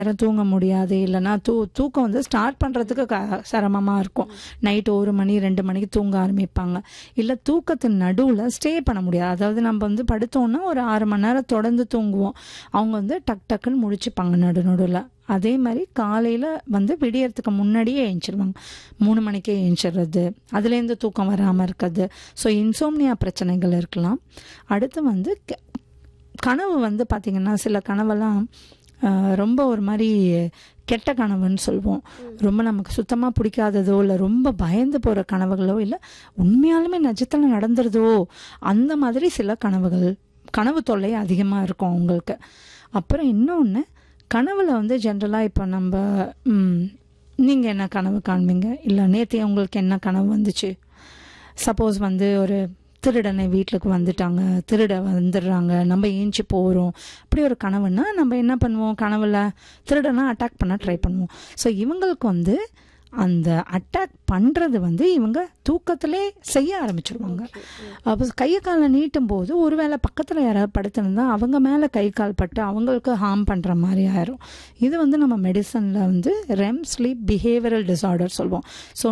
நேரம் தூங்க முடியாது இல்லைன்னா தூ தூக்கம் வந்து ஸ்டார்ட் பண்ணுறதுக்கு க சிரமமாக இருக்கும் நைட்டு ஒரு மணி ரெண்டு மணிக்கு தூங்க ஆரம்பிப்பாங்க இல்லை தூக்கத்தின் நடுவில் ஸ்டே பண்ண முடியாது அதாவது நம்ம வந்து படுத்தோன்னா ஒரு ஆறு மணி நேரம் தொடர்ந்து தூங்குவோம் அவங்க வந்து டக் டக்குன்னு முழிச்சுப்பாங்க நடு நடுவில் அதே மாதிரி காலையில் வந்து விடியறதுக்கு முன்னாடியே எழுந்திருவாங்க மூணு மணிக்கே எழுந்திடுறது அதுலேருந்து தூக்கம் வராமல் இருக்கிறது ஸோ இன்சோம்னியா பிரச்சனைகள் இருக்கலாம் அடுத்து வந்து க- கனவு வந்து பார்த்திங்கன்னா சில கனவெல்லாம் ஆஹ், ரொம்ப ஒரு மாதிரி கெட்ட கனவுன்னு சொல்லுவோம் ரொம்ப நமக்கு சுத்தமாக பிடிக்காததோ இல்லை ரொம்ப பயந்து போகிற கனவுகளோ இல்லை உண்மையாலுமே நிஜத்தில் நடந்துருதோ அந்த மாதிரி சில கனவுகள் கனவு தொல்லை அதிகமாக இருக்கும் அவங்களுக்கு அப்புறம் இன்னொன்று கனவுல வந்து ஜென்ரலாக இப்போ நம்ம நீங்கள் என்ன கனவு காண்பீங்க இல்லை நேற்று உங்களுக்கு என்ன கனவு வந்துச்சு சப்போஸ் வந்து ஒரு திருடனை வீட்டுக்கு வந்துட்டாங்க திருட வந்துடுறாங்க நம்ம ஏஞ்சி போகிறோம் அப்படி ஒரு கனவுன்னா நம்ம என்ன பண்ணுவோம் கனவுல திருடனை அட்டாக் பண்ண ட்ரை பண்ணுவோம் ஸோ இவங்களுக்கு வந்து அந்த அட்டாக் பண்ணுறது வந்து இவங்க தூக்கத்திலே செய்ய ஆரம்பிச்சிருவாங்க அப்போ கையை காலை நீட்டும் போது ஒருவேளை பக்கத்தில் யாராவது படுத்துருந்தா அவங்க மேலே கை கால் பட்டு அவங்களுக்கு ஹார்ம் பண்ணுற மாதிரி ஆயிரும் இது வந்து நம்ம மெடிசனில் வந்து ரெம் ஸ்லீப் பிஹேவியரல் டிசார்டர் சொல்லுவோம் ஸோ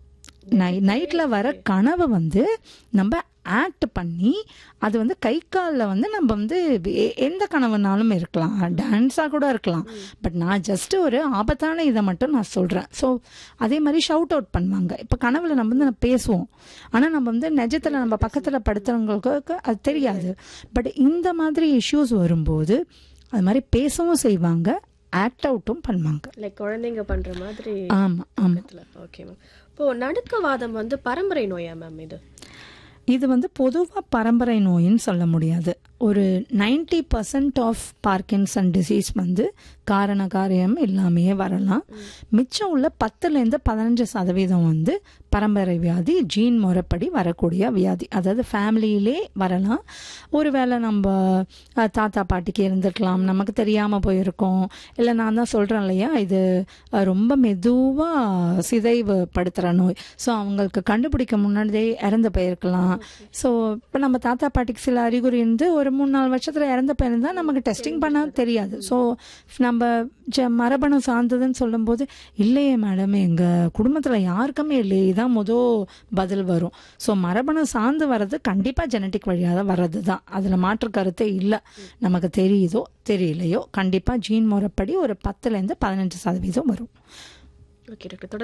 நை நைட்டில் வர கனவை வந்து நம்ம ஆக்ட் பண்ணி அது வந்து கை காலில் வந்து நம்ம வந்து எ- எந்த கனவுனாலும் இருக்கலாம் டான்ஸாக கூட இருக்கலாம் பட் நான் ஜஸ்ட் ஒரு ஆபத்தான இதை மட்டும் நான் சொல்கிறேன் ஸோ அதே மாதிரி ஷவுட் அவுட் பண்ணுவாங்க இப்போ கனவுல நம்ம வந்து நம்ம பேசுவோம் ஆனால் நம்ம வந்து நிஜத்தில் நம்ம பக்கத்தில் படுத்துறவங்களுக்கு அது தெரியாது பட் இந்த மாதிரி இஷ்யூஸ் வரும்போது அது மாதிரி பேசவும் செய்வாங்க ஆக்ட் அவுட்டும் பண்ணுவாங்க லைக் குழந்தைங்க பண்ற மாதிரி ஆமாம் ஆமாம் ஓகே மேம் இப்போ நடுக்கவாதம் வந்து பரம்பரை நோயா மேம் இது இது வந்து பொதுவாக பரம்பரை நோயின்னு சொல்ல முடியாது ஒரு 90% பர்சன்ட் ஆஃப் பார்க்கின்சன் டிசீஸ் வந்து காரண காரியம் இல்லாமையே வரலாம் மிச்சம் உள்ள பத்துலேருந்து பதினஞ்சு சதவீதம் வந்து பரம்பரை வியாதி ஜீன் முறைப்படி வரக்கூடிய வியாதி அதாவது ஃபேமிலியிலே வரலாம் ஒருவேளை நம்ம அஹ், தாத்தா பாட்டிக்கு இருந்திருக்கலாம் நமக்கு தெரியாமல் போயிருக்கோம் இல்லை நான் தான் சொல்கிறேன் இல்லையா இது அஹ், ரொம்ப மெதுவாக சிதைவு படுத்துகிற நோய் ஸோ அவங்களுக்கு கண்டுபிடிக்க முன்னாடியே இறந்து போயிருக்கலாம் ஸோ இப்போ நம்ம தாத்தா பாட்டிக்கு சில அறிகுறி இருந்து ஒரு மூணு நாலு வருஷத்தில் இறந்த போயிருந்தா நமக்கு டெஸ்டிங் பண்ண தெரியாது ஸோ நம்ம ஜ- மரபணு சார்ந்ததுன்னு சொல்லும்போது இல்லையே மேடம் எங்கள் குடும்பத்தில் யாருக்குமே இல்லையே இதான் முதல் பதில் வரும் ஸோ மரபணு சார்ந்து வர்றது கண்டிப்பாக ஜெனட்டிக் வழியாக தான் வர்றது தான் அதில் மாற்று கருத்தே இல்லை நமக்கு தெரியுதோ தெரியலையோ கண்டிப்பாக ஜீன் முறைப்படி ஒரு பத்துலேருந்து பதினஞ்சு சதவீதம் வரும் ஓகே டாக்டர்